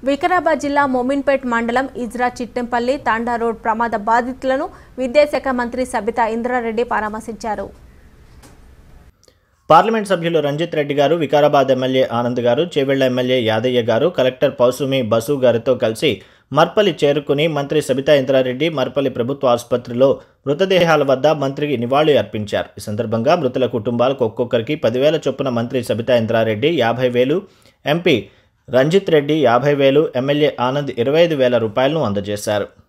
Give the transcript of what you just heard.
వికారాబాద్ జిల్లా మోమిన్పేట్ మండలం ఇజ్రా చిట్టెంపల్లి తాండా రోడ్ ప్రమాద బాధితులను విద్యాశాఖ మంత్రి సబితా ఇంద్రారెడ్డి పరామర్శించారు పార్లమెంట్ సభ్యులు రంజిత్ రెడ్డి గారు వికారాబాద్ ఎమ్మెల్యే ఆనంద్ గారు చేవెళ్ల ఎమ్మెల్యే యాదయ్య గారు కలెక్టర్ పౌసుమి బసు గారితో కలిసి మర్పల్లి చేరుకుని మంత్రి సబితా ఇంద్రారెడ్డి మర్పల్లి ప్రభుత్వ ఆసుపత్రిలో మృతదేహాల వద్ద మంత్రికి నివాళి అర్పించారు ఈ సందర్భంగా మృతుల కుటుంబాలకు ఒక్కొక్కరికి పదివేల చొప్పున మంత్రి సబితా ఇంద్రారెడ్డి యాభై వేలు ఎంపీ రంజిత్ రెడ్డి యాభై వేలు ఎమ్మెల్యే ఆనంద్ ఇరవై ఐదు వేల రూపాయలను అందజేశారు